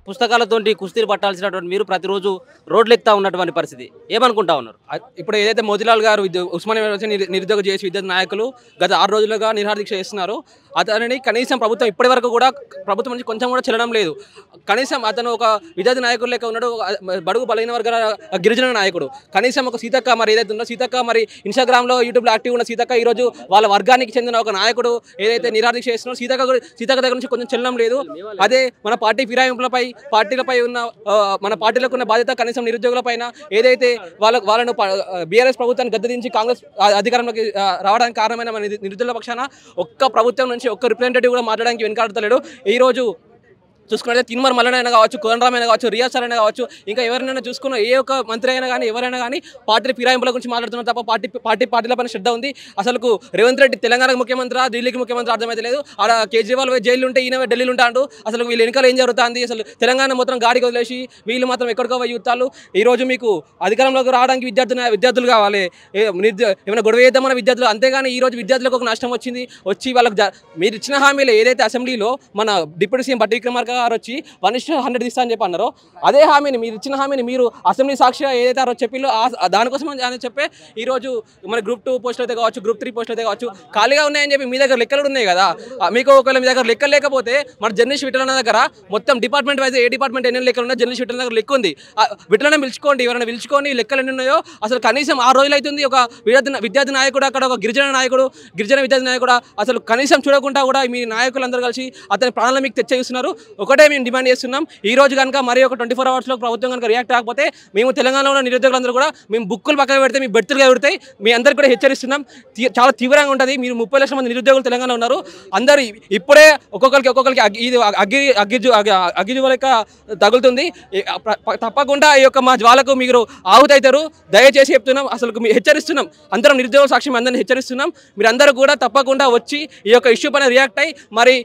పుస్తకాలతోటి కుస్తీలు పట్టాల్సినటువంటి మీరు ప్రతిరోజు రోడ్లు ఎక్కుతా ఉన్నటువంటి పరిస్థితి ఏమనుకుంటా ఉన్నారు అ- ఇప్పుడు ఏదైతే మోతిలాల్ గారు విద్య- ఉస్మానియా యూనివర్సిటీ నిరు- నిరుద్యోగ చేసి విద్యార్థి నాయకులు గత ఆరు రోజులుగా నిరాహార దీక్ష చేస్తున్నారు అతనిని కనీసం ప్రభుత్వం ఇప్పటి వరకు కూడా ప్రభుత్వం నుంచి కొంచెం కూడా చెల్లడం లేదు కనీసం అతను ఒక విద్యార్థి నాయకుడు లెక్క ఉన్నాడు అ- బడుగు బలహీన వర్గాల గిరిజన నాయకుడు కనీసం ఒక సీతక్క మరి ఏదైతే ఉందో సీతక్క మరి ఇన్స్టాగ్రామ్లో యూట్యూబ్లో యాక్టివ్ ఉన్న సీతక్క ఈరోజు వాళ్ళ వర్గానికి చెందిన ఒక నాయకుడు ఏదైతే నిరాహార దీక్ష చేస్తున్నారో సీతక్క కూడా- సీతక్క దగ్గర నుంచి కొంచెం చెల్లడం లేదు అదే మన పార్టీ ఫిరాయింపులపై పార్టీలపై ఉన్న ఆ, మన పార్టీలకు ఉన్న బాధ్యత కనీసం నిరుద్యోగుల పైన ఏదైతే వాళ్ళ వాళ్ళను బీఆర్ఎస్ ప్రభుత్వాన్ని గద్దెదించి కాంగ్రెస్ ఆ, అధికారంలోకి ఆ, రావడానికి కారణమైన మన నిరు- నిరుద్యోగుల పక్షాన ఒక్క ప్రభుత్వం నుంచి ఒక్క రిప్రజెంటేటివ్ కూడా మాట్లాడడానికి వెనకాడతలేడు ఈ రోజు చూసుకుంటే తిన్మర్ మల్లనైనా కావచ్చు కోదండరామైనా కావచ్చు రియాజ్ సార్ అయినా కావచ్చు ఇంకా ఎవరినైనా చూసుకున్న ఏ ఒక్క మంత్రి అయినా కానీ ఎవరైనా కానీ పార్టీ ఫిరాయింపుల గురించి మాట్లాడుతున్నారు తప్ప పార్టీ పార్టీ పార్టీల పైన శ్రద్ధ ఉంది అసలు రేవంత్ రెడ్డి తెలంగాణకు ముఖ్యమంత్రి ఢిల్లీకి ముఖ్యమంత్రి అర్థమైతే లేదు ఆడ కేజ్రీవాల్ పోయి జైలు ఉంటే ఈయన పోయి ఢిల్లీలో ఉంటాడు అసలు వీళ్ళు వెనకాల ఏం జరుగుతుంది అసలు తెలంగాణ మొత్తం గాడికి వదిలేసి వీళ్ళు మాత్రం ఎక్కడికో పోయి యుద్ధాలు ఈ రోజు మీకు అధికారంలోకి రావడానికి విద్యార్థి విద్యార్థులు కావాలి ఏ- నిరుద్యో- ఏమైనా గొడవ చేద్దామన్న విద్యార్థులు అంతేగాని ఈ రోజు విద్యార్థులకు ఒక నష్టం వచ్చింది వచ్చి వాళ్ళకి జ- మీరు ఇచ్చిన హామీలు ఏదైతే అసెంబ్లీలో మన డిప్యూటీ సీఎం బట్టి విక్రమార్క గారు వచ్చి వన్ ఇస్ హండ్రెడ్ ఇస్తా అని చెప్పి అన్నారో అదే హామీని మీరు ఇచ్చిన హామీని మీరు అసెంబ్లీ సాక్షిగా ఏదైతే ఆ రోజు చెప్పిలో ఆ దానికోసం అని చెప్పే ఈ రోజు మన గ్రూప్ టూ పోస్టులు అయితే కావచ్చు గ్రూప్ త్రీ పోస్టులు అయితే కావచ్చు ఖాళీగా ఉన్నాయని చెప్పి మీ దగ్గర లెక్కలు కూడా ఉన్నాయి కదా ఆ, మీకు ఒకవేళ మీ దగ్గర లెక్కలు లేకపోతే మన జర్నలిస్ట్ విటలన్న దగ్గర మొత్తం డిపార్ట్మెంట్ వైజ్ ఏ డిపార్ట్మెంట్ ఎన్ని లెక్కలు ఉన్నాయో జర్నలిస్ట్ విటలన్న దగ్గర లెక్క ఉంది విటలనే పిలుచుకోండి ఎవరైనా పిలుచుకొని లెక్కలు ఎన్ని ఉన్నాయో అసలు కనీసం ఆ రోజులు అవుతుంది ఒక విద్యార్థి విద్యార్థి నాయకుడు అక్కడ ఒక గిరిజన నాయకుడు గిరిజన విద్యార్థి నాయకుడు అసలు కనీసం చూడకుండా కూడా మీ నాయకులందరూ కలిసి అతని ప్రాణాలు మీకు తెచ్చేస్తున్నారు ఒకటే మేము డిమాండ్ చేస్తున్నాం ఈ రోజు కనుక మరి ఒక ట్వంటీ ఫోర్ అవర్స్లో ప్రభుత్వం కనుక రియాక్ట్ కాకపోతే మేము తెలంగాణలో ఉన్న నిరుద్యోగులందరూ కూడా మేము బుక్కులు పక్కన పెడితే మీ బెర్తులుగా పెడతాయి మీ అందరికీ కూడా హెచ్చరిస్తున్నాం తీ- చాలా తీవ్రంగా ఉంటుంది మీరు ముప్పై లక్షల మంది నిరుద్యోగులు తెలంగాణ ఉన్నారు అందరూ ఇప్పుడే ఒక్కొక్కరికి ఒక్కొక్కరికి అగ్గి ఇది అగ్గి అగ్గి జు- అగ్గి అగ్గి జ్వాల లెక్క తగులుతుంది ఈ ప- ప- తప్పకుండా ఈ యొక్క మా జ్వాలకు మీరు ఆహుతవుతారు దయచేసి చెప్తున్నాం అసలు మీ హెచ్చరిస్తున్నాం అందరం నిరుద్యోగుల సాక్ష్యం అందరిని హెచ్చరిస్తున్నాం మీరు అందరూ కూడా తప్పకుండా వచ్చి ఈ యొక్క ఇష్యూ పైన రియాక్ట్ అయ్యి మరి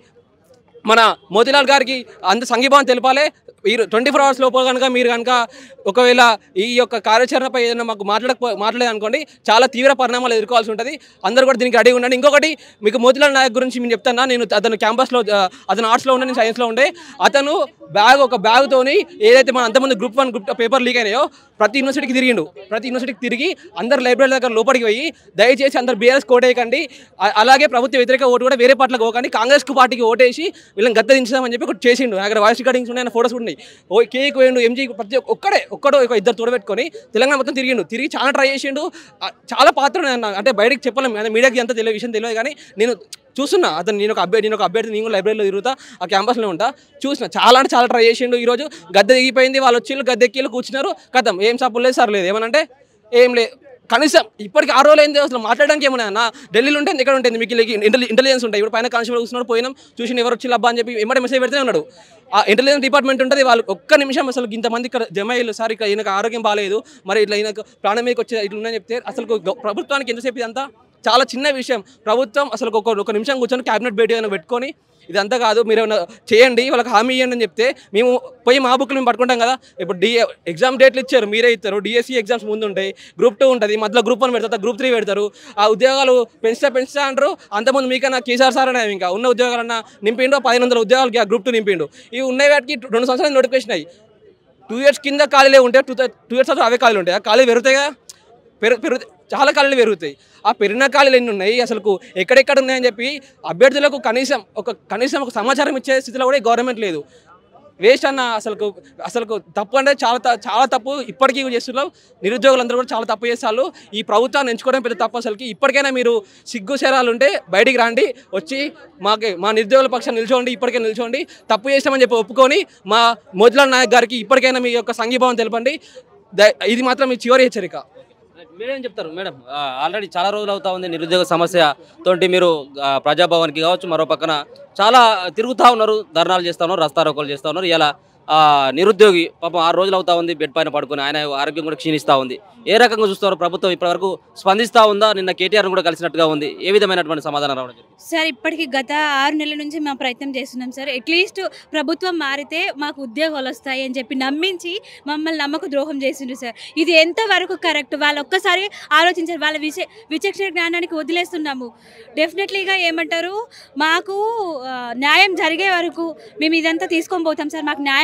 మన మోతిలాల్ గారికి అంత సంఘీభావం తెలపాలి ఈ ట్వంటీ ఫోర్ అవర్స్ లోపల కనుక మీరు కనుక ఒకవేళ ఈ యొక్క కార్యాచరణపై ఏదైనా మాకు మాట్లాడకపో మాట్లాడలేదు అనుకోండి చాలా తీవ్ర పరిణామాలు ఎదుర్కోవాల్సి ఉంటుంది అందరూ కూడా దీనికి రెడీ ఉండండి ఇంకొకటి మీకు మోతిలాల్ నాయక్ గురించి నేను చెప్తాను నేను అతను క్యాంపస్లో ఆ, అతను ఆర్ట్స్లో ఉండే నేను సైన్స్లో ఉండే అతను బ్యాగ్ ఒక బ్యాగ్తోని ఏదైతే మన అంతమంది group one group paper leak అయినాయో ప్రతి యూనివర్సిటీకి తిరిగిండు ప్రతి యూనివర్సిటీకి తిరిగి అందరు లైబ్రరీ దగ్గర లోపలికి పోయి దయచేసి అందరు బీఆర్ఎస్ కోటేయకండి అ- అలాగే ప్రభుత్వ వ్యతిరేక ఓటు కూడా వేరే పార్టీలకు పోకండి కాంగ్రెస్ పార్టీకి ఓటేసి వీళ్ళని గద్దదించుదామని చెప్పి ఒకటి చేసిండు అక్కడ వాయిస్ రికార్డింగ్స్ ఉన్నాయి ఫోటోస్ ఉన్నాయి ఓ కేక్ పోయిండు ఎంజీ ప్రతి ఒక్క- ఒక్కడే ఒక్కడో ఒక ఇద్దరు తోడబెట్టుకొని తెలంగాణ మొత్తం తిరిగిండు తిరిగి చాలా ట్రై చేసిండు ఆ, చాలా పాత్ర ఉన్నాయి అన్న అంటే బయటకు చెప్పలేము అంటే మీడియాకి ఎంత తెలియదు విషయం తెలియదు కానీ నేను చూస్తున్నా అతను నేను ఒక అభ్యర్థి నేను ఒక అభ్యర్థి నేను కూడా లైబ్రరీలో తిరుగుతా ఆ క్యాంపస్లో ఉంటా చూసిన చాలా అంటే చాలా ట్రై చేసిండు ఈ రోజు గద్దె దిగిపోయింది వాళ్ళు వచ్చి గద్దె ఎక్కిళ్ళు కూర్చున్నారు కథం ఏం సపోర్ట్ లేదు సార్ లేదు ఏమనంటే ఏం లేదు కనీసం ఇప్పటికి ఆ రోజులు ఏంది అసలు మాట్లాడడానికి ఏమన్నా అన్న ఢిల్లీలో ఉంటుంది ఇక్కడ ఉంటుంది మీకు ఇంటెలి ఇంటెలిజెన్స్ ఉంటాయి ఇప్పుడు పైన కానిస్టేబుల్ కూర్చున్నాడు పోయినాం చూసి ఎవరు వచ్చి అబ్బా అని చెప్పి ఎమ్మడే మెసేజ్ పెడితే ఉన్నాడు ఆ ఇంటెలిజెన్స్ డిపార్ట్మెంట్ ఉంటుంది వాళ్ళు ఒక్క నిమిషం అసలు ఇంతమంది ఇక్కడ జమ అయ్యారు సార్ ఇక్కడ ఈయనకు ఆరోగ్యం బాగాలేదు మరి ఇట్లా ఈయనకు ప్రాణం మీదకి వచ్చే ఇట్లా ఉందని చెప్తే అసలు గ- ప్రభుత్వానికి ఎంతసేపు ఇదంతా చాలా చిన్న విషయం ప్రభుత్వం అసలు ఒక ఒక నిమిషం కూర్చొని క్యాబినెట్ భేటీ ఏమైనా పెట్టుకొని ఇదంతా కాదు మీరు ఏమైనా చేయండి వాళ్ళకి హామీ ఇవ్వండి అని చెప్తే మేము పోయి మా బుక్లు మేము పట్టుకుంటాం కదా ఇప్పుడు డి ఎగ్జామ్ డేట్లు ఇచ్చారు మీరే ఇస్తారు డిఎస్సి ఎగ్జామ్స్ ముందు ఉంటాయి గ్రూప్ టూ ఉంటుంది మధ్యలో గ్రూప్ వన్ పెడతారు గ్రూప్ త్రీ పెడతారు ఆ ఉద్యోగాలు పెంచుతా పెంచుతా అంటారు అంతమంది మీకన్నా కేసీఆర్ సార్ అనే ఇంకా ఉన్న ఉద్యోగాలన్నా నింపిండు పదిహేను వందల ఉద్యోగాలకి ఆ గ్రూప్ టూ నింపిండు ఇవి ఉన్నాయి వాటికి రెండు సంవత్సరాలు నోటిఫికేషన్ అయ్యి టూ ఇయర్స్ కింద ఖాళీలే ఉంటాయి టూ టూ ఇయర్స్ తర్వాత అవే ఖాళీలు ఉంటాయి ఆ ఖాళీ పెరుగుతాయి కదా పెరు పెరుగు చాలా ఖాళీలు పెరుగుతాయి ఆ పెరిగిన ఖాళీలు ఎన్ని ఉన్నాయి అసలు ఎక్కడెక్కడ ఉన్నాయని చెప్పి అభ్యర్థులకు కనీసం ఒక కనీసం ఒక సమాచారం ఇచ్చే స్థితిలో కూడా గవర్నమెంట్ లేదు వేస్ట్ అన్న అసలు అసలు తప్పు అంటే చాలా త- చాలా తప్పు ఇప్పటికీ చేస్తున్నారు నిరుద్యోగులందరూ కూడా చాలా తప్పు చేస్తారు ఈ ప్రభుత్వాన్ని ఎంచుకోవడం పెద్ద తప్పు అసలుకి ఇప్పటికైనా మీరు సిగ్గు శరాలు ఉంటే బయటికి రండి వచ్చి మాకు మా నిరుద్యోగుల పక్షాన్ని నిల్చోండి ఇప్పటికే నిల్చోండి తప్పు చేస్తామని చెప్పి ఒప్పుకొని మా మోతిలాల్ నాయక్ గారికి ఇప్పటికైనా మీ యొక్క సంఘీభావం తెలపండి ద- ఇది మాత్రం మీ చివరి హెచ్చరిక మీరేం చెప్తారు మేడం ఆల్రెడీ చాలా రోజులు అవుతా ఉంది నిరుద్యోగ సమస్య తోటి మీరు ఆ, ప్రజాభవన్కి కావచ్చు మరో పక్కన చాలా తిరుగుతూ ఉన్నారు ధర్నాలు చేస్తూ ఉన్నారు రస్తారోకోలు చేస్తూ ఉన్నారు ఇలా ఆ, నిరుద్యోగి పాపం ఆరు రోజులు అవుతా ఉంది బెడ్ పైన పడుకుని ఆయన ఆరోగ్యం కూడా క్షీణిస్తూ ఉంది ఏ రకంగా చూస్తారు ప్రభుత్వం ఇప్పటివరకు స్పందిస్తూ ఉందా నిన్న కేటీఆర్ కూడా కలిసినట్టుగా ఉంది ఏ విధమైనటువంటి సమాధానం రావడం జరిగింది సార్ ఇప్పటికి గత ఆరు నెలల నుంచి మేము ప్రయత్నం చేస్తున్నాం సార్ అట్లీస్ట్ ప్రభుత్వం మారితే మాకు ఉద్యోగాలు వస్తాయి అని చెప్పి నమ్మించి మమ్మల్ని నమ్మక ద్రోహం చేసిండ్రు సార్ ఇది ఎంతవరకు కరెక్ట్ వాళ్ళు ఒక్కసారి ఆలోచించారు వాళ్ళ విచ విచక్షణ జ్ఞానానికి వదిలేస్తున్నాము డెఫినెట్లీగా ఏమంటారు మాకు ఆ, న్యాయం జరిగే వరకు మేము ఇదంతా తీసుకొని పోతాం సార్ మాకు న్యాయం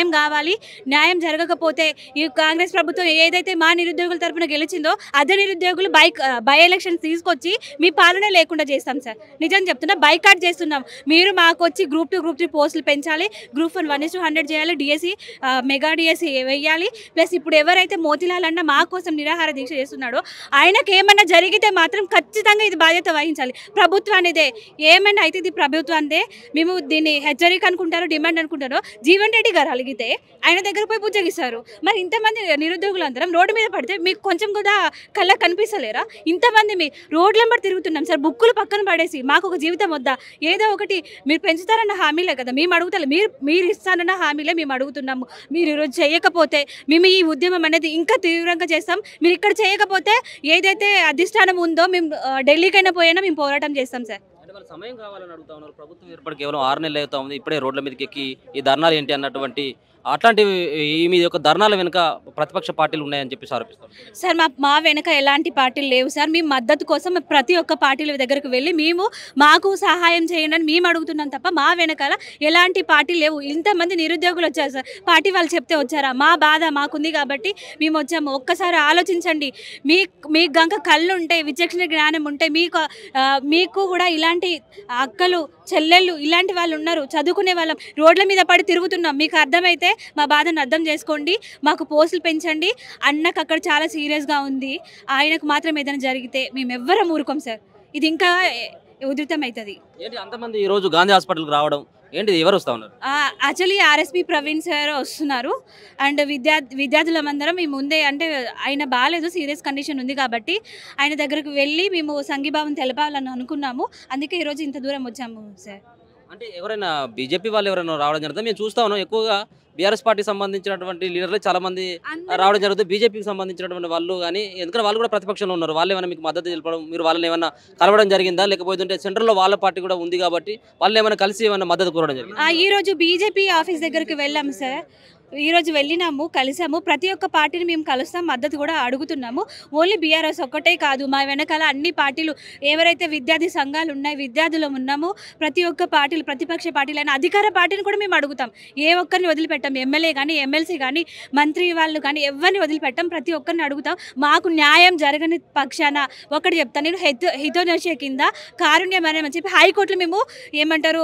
న్యాయం కావాలి న్యాయం జరగకపోతే ఈ కాంగ్రెస్ ప్రభుత్వం ఏదైతే మా నిరుద్యోగుల తరపున గెలిచిందో అదే నిరుద్యోగులు బై బై ఎలక్షన్స్ తీసుకొచ్చి మీ పాలన లేకుండా చేస్తాం సార్ నిజం చెప్తున్నా బైకాట్ చేస్తున్నాం మీరు మాకు వచ్చి గ్రూప్ టూ గ్రూప్ త్రీ పోస్టులు పెంచాలి group one one is hundred చేయాలి డిఎస్సి మెగా డిఎస్సి వేయాలి ప్లస్ ఇప్పుడు ఎవరైతే మోతిలాల్ అన్న మా కోసం నిరాహార దీక్ష చేస్తున్నాడో ఆయనకి ఏమన్నా జరిగితే మాత్రం ఖచ్చితంగా ఇది బాధ్యత వహించాలి ప్రభుత్వానిదే ఏమైనా అయితే ఇది ప్రభుత్వానిదే మేము దీన్ని హెచ్చరిక అనుకుంటారో డిమాండ్ అనుకుంటారో జీవన్ రెడ్డి గారు అలిగితే ఆయన దగ్గర పోయి బుజ్జగిస్తారు మరి ఇంతమంది నిరుద్యోగులు అందరం రోడ్డు మీద పడితే మీకు కొంచెం కూడా కళ్ళ కనిపిస్తలేరా ఇంతమంది మీ రోడ్ల వెంబడి తిరుగుతున్నాం సార్ బుక్కులు పక్కన పడేసి మాకు ఒక జీవితం వద్దా ఏదో ఒకటి మీరు పెంచుతారన్న హామీలే కదా మేము అడుగుతలే మీరు మీరు ఇస్తానన్న హామీలే మేము అడుగుతున్నాము మీరు ఈరోజు చేయకపోతే మేము ఈ ఉద్యమం అనేది ఇంకా తీవ్రంగా చేస్తాం మీరు ఇక్కడ చేయకపోతే ఏదైతే అధిష్టానం ఉందో మేము ఆ, ఢిల్లీకైనా పోయినా మేము పోరాటం చేస్తాం సార్ అంటే వాళ్ళ సమయం కావాలని అడుగుతా ఉన్నారు ప్రభుత్వం ఏర్పడి కేవలం ఆరు నెలలు అవుతా ఉంది ఇప్పుడే రోడ్ల మీదకి ఎక్కి ఈ ధర్నాలు ఏంటి అన్నటువంటి అట్లాంటివి ఈ మీ యొక్క ధర్నాల వెనుక ప్రతిపక్ష పార్టీలు ఉన్నాయని చెప్పి ఆరోపిస్తారు సార్ మా మా వెనక ఎలాంటి పార్టీలు లేవు సార్ మేము మద్దతు కోసం ప్రతి ఒక్క పార్టీల దగ్గరకు వెళ్ళి మేము మాకు సహాయం చేయండి అని మేము అడుగుతున్నాం తప్ప మా వెనకాల ఎలాంటి పార్టీలు లేవు ఇంతమంది నిరుద్యోగులు వచ్చారు సార్ పార్టీ వాళ్ళు చెప్తే వచ్చారా మా బాధ మాకుంది కాబట్టి మేము వచ్చాము ఒక్కసారి ఆలోచించండి మీ మీకు గంక కళ్ళు ఉంటాయి విచక్షణ జ్ఞానం ఉంటాయి మీకు ఆ, మీకు కూడా ఇలాంటి అక్కలు చెల్లెళ్ళు ఇలాంటి వాళ్ళు ఉన్నారు చదువుకునే వాళ్ళం రోడ్ల మీద పడి తిరుగుతున్నాం మీకు అర్థమైతే మా బాధను అర్థం చేసుకోండి మాకు పోస్టులు పెంచండి అన్నకు అక్కడ చాలా సీరియస్గా ఉంది ఆయనకు మాత్రం ఏదైనా జరిగితే మేము ఎవ్వరం ఊరుకోం సార్ ఇది ఇంకా ఉధృతం అవుతుంది ఏంటి అంతమంది ఈ రోజు గాంధీ హాస్పిటల్కి రావడం ఏంటి ఎవరు వస్తా ఉన్నారు యాక్చువల్లీ ఆర్ఎస్పి ప్రవీణ్ సార్ వస్తున్నారు అండ్ విద్యా విద్యార్థులమందరం మేము ముందే అంటే ఆయన బాగాలేదు సీరియస్ కండిషన్ ఉంది కాబట్టి ఆయన దగ్గరకు వెళ్ళి మేము సంఘీభావం తెలపాలని అనుకున్నాము అందుకే ఈరోజు ఇంత దూరం వచ్చాము సార్ అంటే ఎవరైనా బీజేపీ వాళ్ళు ఎవరైనా రావడం జరుగుతుంది మేము చూస్తా ఉన్నాం ఎక్కువగా బీఆర్ఎస్ పార్టీ సంబంధించినటువంటి లీడర్లు చాలా మంది రావడం జరుగుతుంది బీజేపీకి సంబంధించినటువంటి వాళ్ళు కానీ ఎందుకంటే వాళ్ళు కూడా ప్రతిపక్షంలో ఉన్నారు వాళ్ళు ఏమైనా మీకు మద్దతు తెలపడం మీరు వాళ్ళని ఏమైనా కలవడం జరిగిందా లేకపోతే సెంట్రల్లో వాళ్ళ పార్టీ కూడా ఉంది కాబట్టి వాళ్ళు ఏమైనా కలిసి ఏమైనా మద్దతు కోరడం జరిగింది ఆ, ఈ రోజు బీజేపీ ఆఫీస్ దగ్గరికి వెళ్ళాము సార్ ఈ రోజు వెళ్ళినాము కలిసాము ప్రతి ఒక్క పార్టీని మేము కలుస్తాం మద్దతు కూడా అడుగుతున్నాము ఓన్లీ బీఆర్ఎస్ ఒక్కటే కాదు మా వెనకాల అన్ని పార్టీలు ఎవరైతే విద్యార్థి సంఘాలు ఉన్నాయి విద్యార్థులు ఉన్నామో ప్రతి ఒక్క పార్టీలు ప్రతిపక్ష పార్టీలు అయినా అధికార పార్టీని కూడా మేము అడుగుతాం ఏ ఒక్కరిని వదిలిపెట్టాం ఎమ్మెల్యే కానీ ఎమ్మెల్సీ కానీ మంత్రి వాళ్ళు కానీ ఎవరిని వదిలిపెట్టాం ప్రతి ఒక్కరిని అడుగుతాం మాకు న్యాయం జరగని పక్షాన ఒకటి చెప్తాను నేను హితో హితోనశ కింద కారుణ్యం అని చెప్పి హైకోర్టులో మేము ఏమంటారు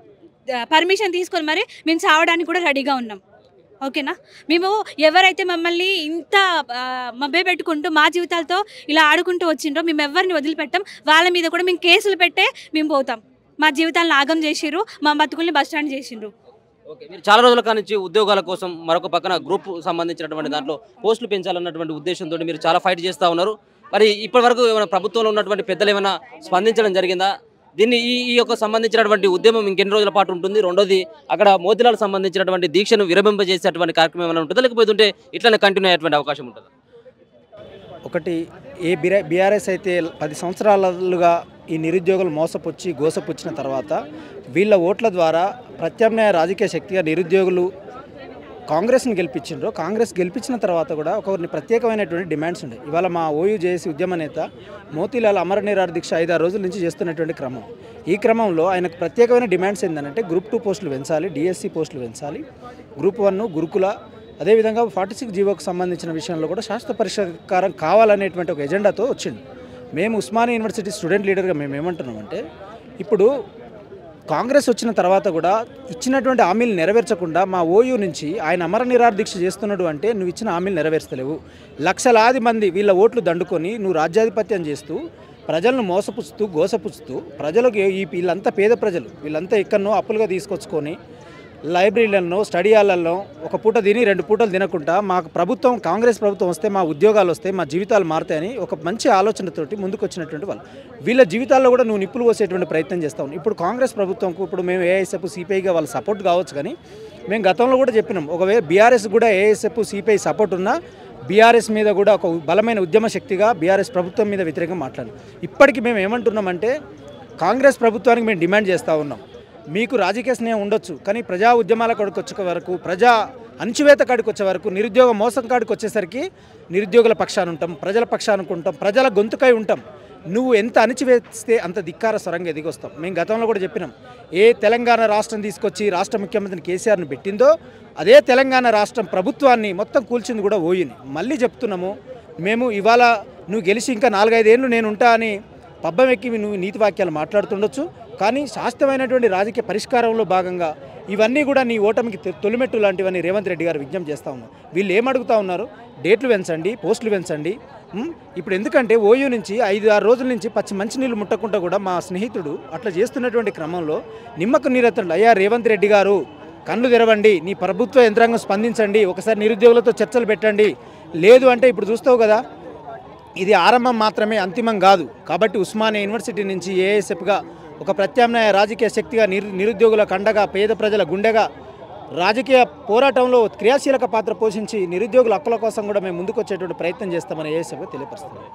పర్మిషన్ తీసుకొని మరి మేము చావడానికి కూడా రెడీగా ఉన్నాం ఓకేనా మేము ఎవరైతే మమ్మల్ని ఇంత మభ్య పెట్టుకుంటూ మా జీవితాలతో ఇలా ఆడుకుంటూ వచ్చిండ్రో మేము ఎవరిని వదిలిపెట్టాం వాళ్ళ మీద కూడా మేము కేసులు పెట్టే మేము పోతాం మా జీవితాలను ఆగం చేసిర్రు మా బతుకుల్ని బస్ స్టాండ్ చేసిండ్రు ఓకే మీరు చాలా రోజుల కానించి ఉద్యోగాల కోసం మరొక పక్కన గ్రూప్ సంబంధించినటువంటి దాంట్లో పోస్టులు పెంచాలన్నటువంటి ఉద్దేశంతో మీరు చాలా ఫైట్ చేస్తూ ఉన్నారు మరి ఇప్పటి వరకు ఏమైనా ప్రభుత్వంలో ఉన్నటువంటి పెద్దలు ఏమైనా స్పందించడం జరిగిందా దీన్ని ఈ ఈ యొక్క సంబంధించినటువంటి ఉద్యమం ఇంకెన్ని రోజుల పాటు ఉంటుంది రెండోది అక్కడ మోతిలాల్ సంబంధించినటువంటి దీక్షను విరమింపజేసేటువంటి కార్యక్రమం ఏమైనా ఉంటుందా లేకపోతే ఇట్లనే కంటిన్యూ అయ్యేటువంటి అవకాశం ఉంటుందా ఒకటి ఏ బిరా బీఆర్ఎస్ అయితే పది సంవత్సరాలుగా ఈ నిరుద్యోగులు మోసపుచ్చి గోసపుచ్చిన తర్వాత వీళ్ళ ఓట్ల ద్వారా ప్రత్యామ్నాయ రాజకీయ శక్తిగా నిరుద్యోగులు కాంగ్రెస్ని గెలిపించిండ్రు కాంగ్రెస్ గెలిపించిన తర్వాత కూడా ఒకరిని ప్రత్యేకమైనటువంటి డిమాండ్స్ ఉన్నాయి ఇవాళ మా ఓయూ జేఏసీ ఉద్యమ నేత మోతీలాల్ అమర నిరాహార దీక్ష ఐదారు రోజుల నుంచి చేస్తున్నటువంటి క్రమం ఈ క్రమంలో ఆయనకు ప్రత్యేకమైన డిమాండ్స్ ఏంటంటే గ్రూప్ టూ పోస్టులు పెంచాలి డిఎస్సి పోస్టులు పెంచాలి గ్రూప్ వన్ గురుకుల అదేవిధంగా ఫార్టీ సిక్స్ జీవోకు సంబంధించిన విషయంలో కూడా శాస్త్ర పరిష్కారం కావాలనేటువంటి ఒక ఎజెండాతో వచ్చింది మేము ఉస్మానియా యూనివర్సిటీ స్టూడెంట్ లీడర్గా మేము ఏమంటున్నామంటే ఇప్పుడు కాంగ్రెస్ వచ్చిన తర్వాత కూడా ఇచ్చినటువంటి హామీలు నెరవేర్చకుండా మా ఓయూ నుంచి ఆయన అమర నిరాహార దీక్ష చేస్తున్నాడు అంటే నువ్వు ఇచ్చిన హామీలు నెరవేర్చలేవు లక్షలాది మంది వీళ్ళ ఓట్లు దండుకొని నువ్వు రాజ్యాధిపత్యం చేస్తూ ప్రజలను మోసపుచ్చుతూ గోసపుచ్చుతూ ప్రజలకు ఈ వీళ్ళంతా పేద ప్రజలు వీళ్ళంతా ఎక్కడనో అప్పులుగా తీసుకొచ్చుకొని లైబ్రరీలలో స్టడీ హాళ్ళల్లో ఒక పూట తిని రెండు పూటలు తినకుండా మాకు ప్రభుత్వం కాంగ్రెస్ ప్రభుత్వం వస్తే మా ఉద్యోగాలు వస్తాయి మా జీవితాలు మారుతాయని ఒక మంచి ఆలోచనతోటి ముందుకు వచ్చినటువంటి వాళ్ళు వీళ్ళ జీవితాల్లో కూడా నువ్వు నిప్పులు పోసేటువంటి ప్రయత్నం చేస్తావు ఇప్పుడు కాంగ్రెస్ ప్రభుత్వంకు ఇప్పుడు మేము ఏఐఎస్ఎఫ్ సిపిఐగా వాళ్ళు సపోర్ట్ కావచ్చు కానీ మేము గతంలో కూడా చెప్పినాం ఒకవేళ బీఆర్ఎస్ కూడా ఏఐఎస్ఎఫ్ సిపిఐ సపోర్ట్ ఉన్నా బీఆర్ఎస్ మీద కూడా ఒక బలమైన ఉద్యమ శక్తిగా బీఆర్ఎస్ ప్రభుత్వం మీద వ్యతిరేకంగా మాట్లాడాం ఇప్పటికీ మేము ఏమంటున్నామంటే కాంగ్రెస్ ప్రభుత్వానికి మేము డిమాండ్ చేస్తూ ఉన్నాం మీకు రాజకీయ స్నేహం ఉండొచ్చు కానీ ప్రజా ఉద్యమాల కాడికి వచ్చే వరకు ప్రజా అణచివేత కాడికి వచ్చే వరకు నిరుద్యోగ మోసం కాడికి వచ్చేసరికి నిరుద్యోగుల పక్షాన ఉంటాం ప్రజల పక్షాన ఉంటాం ప్రజల గొంతుకై ఉంటాం నువ్వు ఎంత అణిచివేస్తే అంత ధిక్కార స్వరంగా ఎదిగొస్తాం మేము గతంలో కూడా చెప్పినాం ఏ తెలంగాణ రాష్ట్రం తీసుకొచ్చి రాష్ట్ర ముఖ్యమంత్రిని కేసీఆర్ని పెట్టిందో అదే తెలంగాణ రాష్ట్రం ప్రభుత్వాన్ని మొత్తం కూల్చింది కూడా ఓయిని మళ్ళీ చెప్తున్నాము మేము ఇవాళ నువ్వు గెలిచి ఇంకా నాలుగైదేళ్ళు నేను ఉంటా అని పబ్బం ఎక్కి నువ్వు నీతి వాక్యాలు మాట్లాడుతుండొచ్చు కానీ శాస్త్రమైనటువంటి రాజకీయ పరిష్కారంలో భాగంగా ఇవన్నీ కూడా నీ ఓటమికి తొ- తొలిమెట్టు లాంటివన్నీ రేవంత్ రెడ్డి గారు విజ్ఞప్తి చేస్తూ ఉన్నారు వీళ్ళు ఏమడుగుతా ఉన్నారు డేట్లు పెంచండి పోస్టులు పెంచండి ఉమ్, ఇప్పుడు ఎందుకంటే ఓయూ నుంచి ఐదు ఆరు రోజుల నుంచి పచ్చి మంచినీళ్ళు ముట్టకుండా కూడా మా స్నేహితుడు అట్లా చేస్తున్నటువంటి క్రమంలో నిమ్మకు నీరెత్తండి అయ్యా రేవంత్ రెడ్డి గారు కళ్ళు తెరవండి నీ ప్రభుత్వ యంత్రాంగం స్పందించండి ఒకసారి నిరుద్యోగులతో చర్చలు పెట్టండి లేదు అంటే ఇప్పుడు చూస్తావు కదా ఇది ఆరంభం మాత్రమే అంతిమం కాదు కాబట్టి ఉస్మానియా యూనివర్సిటీ నుంచి ఏఎస్ఎఫ్గా ఒక ప్రత్యామ్నాయ రాజకీయ శక్తిగా నిరు నిరుద్యోగుల కండగా పేద ప్రజల గుండెగా రాజకీయ పోరాటంలో క్రియాశీలక పాత్ర పోషించి నిరుద్యోగుల హక్కుల కోసం కూడా మేము ముందుకు వచ్చేటువంటి ప్రయత్నం చేస్తామని ఏఎస్ఎఫ్ తెలియపరుస్తున్నాం